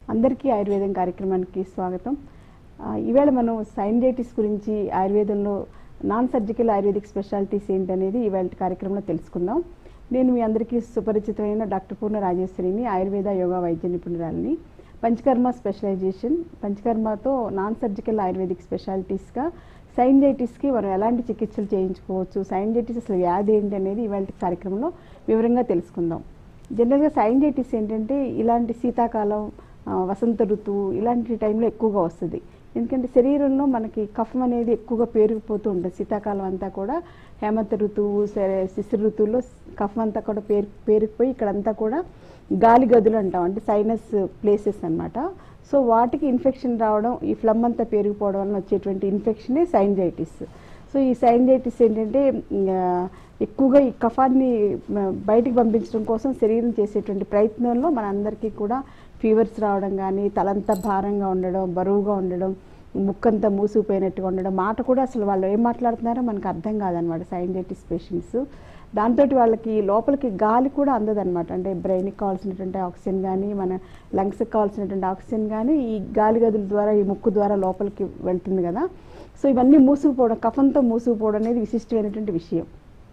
అందరికీ ఆయుర్వేదం కార్యక్రమానికి స్వాగతం ఆ, ఈవేళ మనం సైండైటిస్ గురించి ఆయుర్వేదంలో నాన్ సర్జికల్ ఆయుర్వేదిక్ స్పెషాలిటీస్ ఏంటనేది ఈవేళ కార్యక్రమంలో తెలుసుకుందాం నేను మీ అందరికీ సుపరిచితమైన డాక్టర్ పూర్ణ రాజేశ్వరిని ఆయుర్వేద యోగా వైద్య నిపుణురాలిని పంచకర్మ స్పెషలైజేషన్ పంచకర్మతో నాన్ సర్జికల్ ఆయుర్వేదిక్ స్పెషాలిటీస్గా సైండైటిస్కి మనం ఎలాంటి చికిత్సలు చేయించుకోవచ్చు సైండైటిస్ అసలు వ్యాధి ఏంటి అనేది ఇవాళ కార్యక్రమంలో వివరంగా తెలుసుకుందాం జనరల్గా సైండైటిస్ ఏంటంటే ఇలాంటి శీతాకాలం ఆ, వసంత ఋతువు ఇలాంటి టైంలో ఎక్కువగా వస్తుంది ఎందుకంటే శరీరంలో మనకి కఫం అనేది ఎక్కువగా పేరుకుపోతూ ఉంటుంది శీతాకాలం అంతా కూడా హేమంత ఋతువు సరే- శిశిర ఋతువులో కఫం అంతా కూడా పేరు పేరుకుపోయి ఇక్కడంతా కూడా గాలి గదులు అంటాం అంటే సైనస్ ప్లేసెస్ అన్నమాట సో వాటికి ఇన్ఫెక్షన్ రావడం ఈ ఫ్లమ్ అంతా పెరిగిపోవడం వలన వచ్చేటువంటి ఇన్ఫెక్షనే సైంజైటిస్ సో ఈ సైంజైటిస్ ఏంటంటే ఆ, ఎక్కువగా ఈ కఫాన్ని మ, బయటికి పంపించడం కోసం శరీరం చేసేటువంటి ప్రయత్నంలో మనందరికీ కూడా ఫీవర్స్ రావడం కానీ తలంతా భారంగా ఉండడం బరువుగా ఉండడం ముక్కంతా మూసుకుపోయినట్టుగా ఉండడం మాట కూడా అసలు వాళ్ళు ఏం మాట్లాడుతున్నారో మనకు అర్థం కాదనమాట సైంజైటిస్ పేషెంట్స్ దాంతో వాళ్ళకి లోపలికి గాలి కూడా అందదన్నమాట అంటే బ్రెయిన్కి కావాల్సినటువంటి ఆక్సిజన్ కానీ మన లంగ్స్కి కావాల్సినటువంటి ఆక్సిజన్ కానీ ఈ గాలి గదుల ద్వారా ఈ ముక్కు ద్వారా లోపలికి వెళ్తుంది కదా సో ఇవన్నీ మూసుకుపోవడం కఫంతో మూసుకుపోవడం అనేది విశిష్టమైనటువంటి విషయం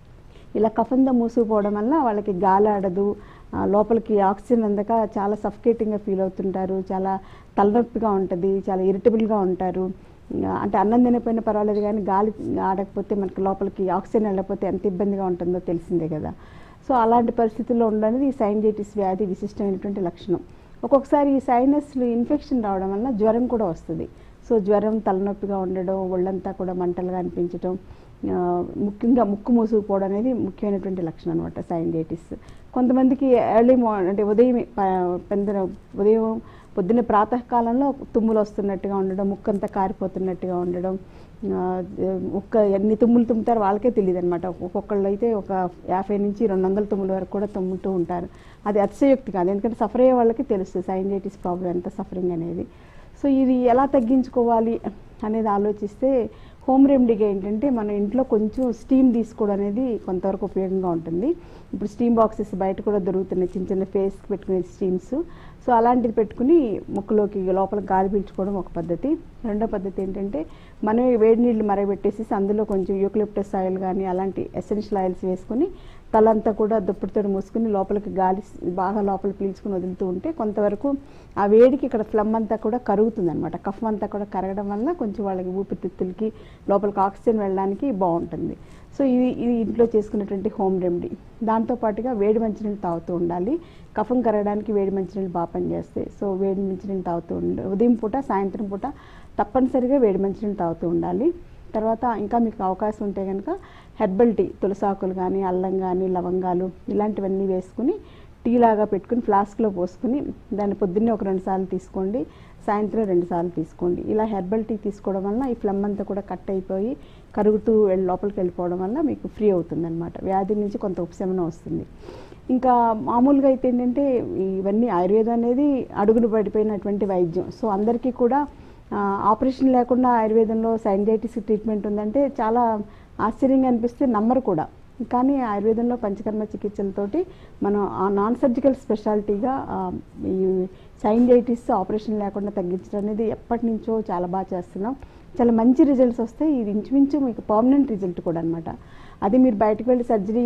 ఇలా కఫంతో మూసుకుపోవడం వల్ల వాళ్ళకి గాలి ఆడదు ఆ, లోపలికి ఆక్సిజన్ అందక చాలా సఫికేటింగ్గా ఫీల్ అవుతుంటారు చాలా తలనొప్పిగా ఉంటుంది చాలా ఇరిటబుల్గా ఉంటారు ఇంకా అంటే అన్నం తినకపోయినా పర్వాలేదు కానీ గాలి ఆడకపోతే మనకి లోపలికి ఆక్సిజన్ వెళ్ళకపోతే ఎంత ఇబ్బందిగా ఉంటుందో తెలిసిందే కదా సో అలాంటి పరిస్థితుల్లో ఉండడానికి ఈ సైంజైటిస్ వ్యాధి విశిష్టమైనటువంటి లక్షణం ఒక్కొక్కసారి ఈ సైనస్లు ఇన్ఫెక్షన్ రావడం వల్ల జ్వరం కూడా వస్తుంది సో జ్వరం తలనొప్పిగా ఉండడం ఒళ్ళంతా కూడా మంటలుగా అనిపించడం ఆ, ముఖ్యంగా ముక్కు మూసుకుపోవడం అనేది ముఖ్యమైనటువంటి లక్షణం అనమాట సైండైటిస్ కొంతమందికి ఎర్లీ మార్నింగ్ అంటే ఉదయం ప- పెందర ఉదయం పొద్దున్న ప్రాతకాలంలో తుమ్ములు వస్తున్నట్టుగా ఉండడం ముక్కంతా కారిపోతున్నట్టుగా ఉండడం ఆ, ఒక్క ఎన్ని తుమ్ములు తుమ్ముతారో వాళ్ళకే తెలియదు అనమాట ఒక్కొక్కళ్ళు అయితే ఒక యాభై నుంచి రెండు వందల తుమ్ముల వరకు కూడా తుమ్ముతూ ఉంటారు అది అతిశయోక్తి కాదు ఎందుకంటే సఫర్ అయ్యే వాళ్ళకి తెలుస్తుంది సైండైటిస్ ప్రాబ్లం ఎంత సఫరింగ్ అనేది సో ఇది ఎలా తగ్గించుకోవాలి అనేది ఆలోచిస్తే హోమ్ రెమెడీగా ఏంటంటే మన ఇంట్లో కొంచెం స్టీమ్ తీసుకోవడం అనేది కొంతవరకు ఉపయోగంగా ఉంటుంది ఇప్పుడు స్టీమ్ బాక్సెస్ బయట కూడా దొరుకుతున్నాయి చిన్న చిన్న ఫేస్కి పెట్టుకునే స్టీమ్స్ సో అలాంటిది పెట్టుకుని ముక్కులోకి లోపల గాలి పీల్చుకోవడం ఒక పద్ధతి రెండో పద్ధతి ఏంటంటే మనమే వేడి నీళ్ళు మరగబెట్టేసి అందులో కొంచెం యూక్లిప్టస్ ఆయిల్ కానీ అలాంటి ఎసెన్షియల్ ఆయిల్స్ వేసుకుని తలంతా కూడా దుప్పటితో మూసుకుని లోపలికి గాలి స్- బాగా లోపల పీల్చుకుని వదులుతూ ఉంటే కొంతవరకు ఆ వేడికి ఇక్కడ ఫ్లమ్ అంతా కూడా కరుగుతుంది అనమాట కఫ్ అంతా కూడా కరగడం వల్ల కొంచెం వాళ్ళకి ఊపిరితిత్తులకి లోపలికి ఆక్సిజన్ వెళ్ళడానికి బాగుంటుంది సో ఇది ఇది ఇంట్లో చేసుకున్నటువంటి హోమ్ రెమెడీ దాంతోపాటుగా వేడి మంచినీళ్ళు తాగుతూ ఉండాలి కఫం కరగడానికి వేడి మంచినీళ్ళు బాగా పనిచేస్తాయి సో వేడి మంచినీళ్ళు తాగుతూ ఉండాలి ఉదయం పూట సాయంత్రం పూట తప్పనిసరిగా వేడి మంచినీళ్ళు తాగుతూ ఉండాలి తర్వాత ఇంకా మీకు అవకాశం ఉంటే కనుక హెర్బల్ టీ తులసాకులు కానీ అల్లం కానీ లవంగాలు ఇలాంటివన్నీ వేసుకుని టీ లాగా పెట్టుకుని ఫ్లాస్క్లో పోసుకుని దాన్ని పొద్దున్నే ఒక రెండు సార్లు తీసుకోండి సాయంత్రం రెండు సార్లు తీసుకోండి ఇలా హెర్బల్ టీ తీసుకోవడం వల్ల ఈ ఫ్లమ్ అంతా కూడా కట్ అయిపోయి కరుగుతూ వెళ్ళి లోపలికి వెళ్ళిపోవడం వల్ల మీకు ఫ్రీ అవుతుంది అనమాట వ్యాధి నుంచి కొంత ఉపశమనం వస్తుంది ఇంకా మామూలుగా అయితే ఏంటంటే ఇవన్నీ ఆయుర్వేదం అనేది అడుగులు పడిపోయినటువంటి వైద్యం సో అందరికీ కూడా ఆ, ఆపరేషన్ లేకుండా ఆయుర్వేదంలో సైండైటిస్ ట్రీట్మెంట్ ఉందంటే చాలా ఆశ్చర్యంగా అనిపిస్తే నమ్మరు కూడా కానీ ఆయుర్వేదంలో పంచకర్మ చికిత్సలతోటి మనం ఆ నాన్ సర్జికల్ స్పెషాలిటీగా ఆ, ఈ సైండైటిస్ ఆపరేషన్ లేకుండా తగ్గించడం అనేది ఎప్పటి నుంచో చాలా బాగా చేస్తున్నాం చాలా మంచి రిజల్ట్స్ వస్తాయి ఇది ఇంచుమించు మీకు పర్మనెంట్ రిజల్ట్ కూడా అనమాట అది మీరు బయటకు వెళ్ళి సర్జరీ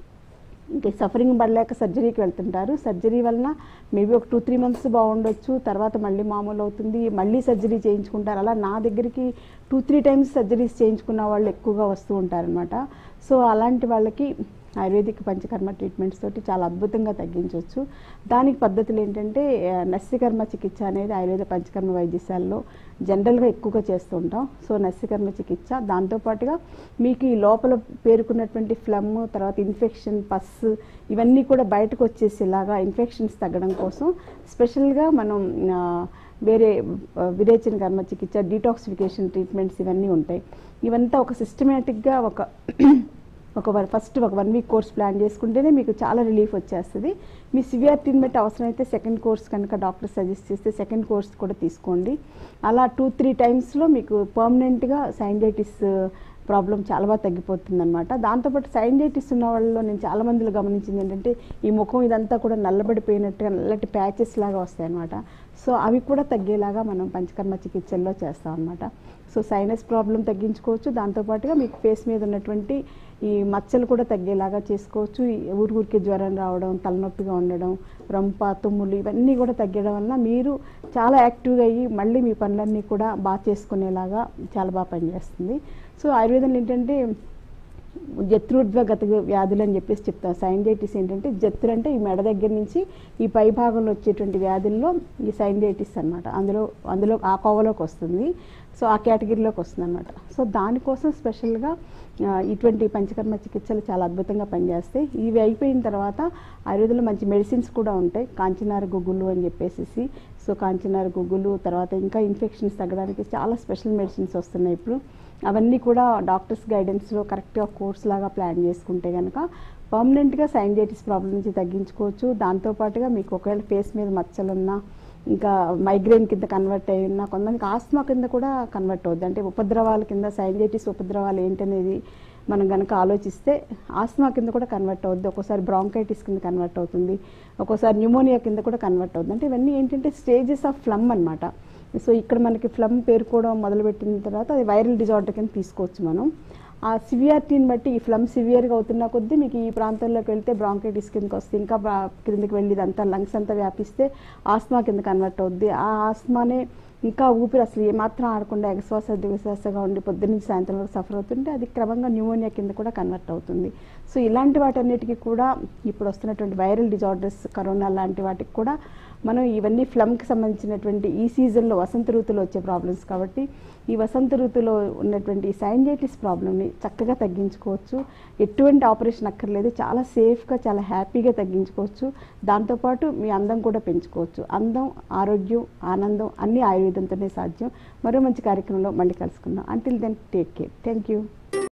ఇంకా సఫరింగ్ పడలేక సర్జరీకి వెళ్తుంటారు సర్జరీ వలన మేబీ ఒక టూ త్రీ మంత్స్ బాగుండొచ్చు తర్వాత మళ్ళీ మామూలు అవుతుంది మళ్ళీ సర్జరీ చేయించుకుంటారు అలా నా దగ్గరికి టూ త్రీ టైమ్స్ సర్జరీస్ చేయించుకున్న వాళ్ళు ఎక్కువగా వస్తూ ఉంటారనమాట సో అలాంటి వాళ్ళకి ఆయుర్వేదిక్ పంచకర్మ ట్రీట్మెంట్స్ తోటి చాలా అద్భుతంగా తగ్గించవచ్చు దానికి పద్ధతులు ఏంటంటే ఆ, నస్యకర్మ చికిత్స అనేది ఆయుర్వేద పంచకర్మ వైద్యశాలలో జనరల్గా ఎక్కువగా చేస్తూ ఉంటాం సో నస్యకర్మ చికిత్స దాంతోపాటుగా మీకు ఈ లోపల పేరుకున్నటువంటి ఫ్లమ్ తర్వాత ఇన్ఫెక్షన్ పస్ ఇవన్నీ కూడా బయటకు వచ్చేసేలాగా ఇన్ఫెక్షన్స్ తగ్గడం కోసం స్పెషల్గా మనం ఆ, వేరే ఆ, విరేచన కర్మ చికిత్స డీటాక్సిఫికేషన్ ట్రీట్మెంట్స్ ఇవన్నీ ఉంటాయి ఇవంతా ఒక సిస్టమేటిక్గా ఒక ఒక ఫస్ట్ ఒక వన్ వీక్ కోర్స్ ప్లాన్ చేసుకుంటేనే మీకు చాలా రిలీఫ్ వచ్చేస్తుంది మీ సివియారిటీని బట్టి అవసరమైతే సెకండ్ కోర్స్ కనుక డాక్టర్ సజెస్ట్ చేస్తే సెకండ్ కోర్స్ కూడా తీసుకోండి అలా టూ త్రీ టైమ్స్లో మీకు పర్మనెంట్గా సైండైటిస్ ప్రాబ్లం చాలా బాగా తగ్గిపోతుంది అనమాట దాంతోపాటు సైండైటిస్ ఉన్న వాళ్ళలో నేను చాలా మందిలో గమనించింది ఏంటంటే ఈ ముఖం ఇదంతా కూడా నల్లబడిపోయినట్టుగా నల్లటి ప్యాచెస్ లాగా వస్తాయి అనమాట సో అవి కూడా తగ్గేలాగా మనం పంచకర్మ చికిత్సల్లో చేస్తాం అనమాట సో సైనస్ ప్రాబ్లం తగ్గించుకోవచ్చు దాంతోపాటుగా మీకు ఫేస్ మీద ఉన్నటువంటి ఈ మచ్చలు కూడా తగ్గేలాగా చేసుకోవచ్చు ఈ ఊరి ఊరికి జ్వరం రావడం తలనొప్పిగా ఉండడం రంప తుమ్ములు ఇవన్నీ కూడా తగ్గడం వల్ల మీరు చాలా యాక్టివ్గా అయ్యి మళ్ళీ మీ పనులన్నీ కూడా బాగా చేసుకునేలాగా చాలా బాగా పనిచేస్తుంది సో ఆయుర్వేదంలో ఏంటంటే జత్రుద్వగత వ్యాధులు అని చెప్పేసి చెప్తాం సైండైటిస్ ఏంటంటే జత్రు అంటే ఈ మెడ దగ్గర నుంచి ఈ పై భాగంలో వచ్చేటువంటి వ్యాధుల్లో ఈ సైండైటిస్ అన్నమాట అందులో అందులో ఆ కోవలోకి వస్తుంది సో ఆ కేటగిరీలోకి వస్తుంది అనమాట సో దానికోసం స్పెషల్గా ఆ, ఇటువంటి పంచకర్మ చికిత్సలు చాలా అద్భుతంగా పనిచేస్తాయి ఇవి అయిపోయిన తర్వాత ఆయుర్వేదంలో మంచి మెడిసిన్స్ కూడా ఉంటాయి కాంచినార గుగ్గులు అని చెప్పేసి సో కాంచినార గుగ్గులు తర్వాత ఇంకా ఇన్ఫెక్షన్స్ తగ్గడానికి చాలా స్పెషల్ మెడిసిన్స్ వస్తున్నాయి ఇప్పుడు అవన్నీ కూడా డాక్టర్స్ గైడెన్స్లో కరెక్ట్గా కోర్స్ లాగా ప్లాన్ చేసుకుంటే కనుక పర్మనెంట్గా సైంజైటిస్ ప్రాబ్లం నుంచి తగ్గించుకోవచ్చు దాంతోపాటుగా మీకు ఒకవేళ ఫేస్ మీద మచ్చలున్నా ఇంకా మైగ్రేన్ కింద కన్వర్ట్ అయి ఉన్న కొంతమందికి ఆస్మా కింద కూడా కన్వర్ట్ అవుద్ది అంటే ఉపద్రవాల కింద సైంజైటిస్ ఉపద్రవాలు ఏంటనేది మనం కనుక ఆలోచిస్తే ఆస్మా కింద కూడా కన్వర్ట్ అవుద్ది ఒక్కోసారి బ్రాంకైటిస్ కింద కన్వర్ట్ అవుతుంది ఒక్కోసారి న్యూమోనియా కింద కూడా కన్వర్ట్ అవుతుంది అంటే ఇవన్నీ ఏంటంటే స్టేజెస్ ఆఫ్ ఫ్లమ్ అన్నమాట సో ఇక్కడ మనకి ఫ్లమ్ పేరుకోవడం మొదలుపెట్టిన తర్వాత అది వైరల్ డిజార్డర్ కింద తీసుకోవచ్చు మనం ఆ సివియారిటీని బట్టి ఈ ఫ్లమ్ సివియర్గా అవుతున్న కొద్దీ మీకు ఈ ప్రాంతంలోకి వెళ్తే బ్రాంకైటిస్ కిందకి వస్తే ఇంకా బ్రా- కిందకి వెళ్ళి ఇదంతా లంగ్స్ అంతా వ్యాపిస్తే ఆస్మా కింద కన్వర్ట్ అవుద్ది ఆ ఆస్మానే ఇంకా ఊపిరి అసలు ఏమాత్రం ఆడకుండా ఎగశ్వాస దిగశ్వాసగా ఉండి పొద్దున్న నుంచి సాయంత్రం వరకు సఫర్ అవుతుంటే అది క్రమంగా న్యూమోనియా కింద కూడా కన్వర్ట్ అవుతుంది సో ఇలాంటి వాటన్నిటికీ కూడా ఇప్పుడు వస్తున్నటువంటి వైరల్ డిజార్డర్స్ కరోనా లాంటి వాటికి కూడా మనం ఇవన్నీ ఫ్లమ్కి సంబంధించినటువంటి ఈ సీజన్లో వసంత ఋతువులో వచ్చే ప్రాబ్లమ్స్ కాబట్టి ఈ వసంత ఋతువులో ఉన్నటువంటి సైంజైటిస్ ప్రాబ్లమ్ని చక్కగా తగ్గించుకోవచ్చు ఎటువంటి ఆపరేషన్ అక్కర్లేదు చాలా సేఫ్గా చాలా హ్యాపీగా తగ్గించుకోవచ్చు దాంతోపాటు మీ అందం కూడా పెంచుకోవచ్చు అందం ఆరోగ్యం ఆనందం అన్నీ ఆయుర్వేదంతోనే సాధ్యం మరో మంచి కార్యక్రమంలో మళ్ళీ కలుసుకుందాం until then take care thank you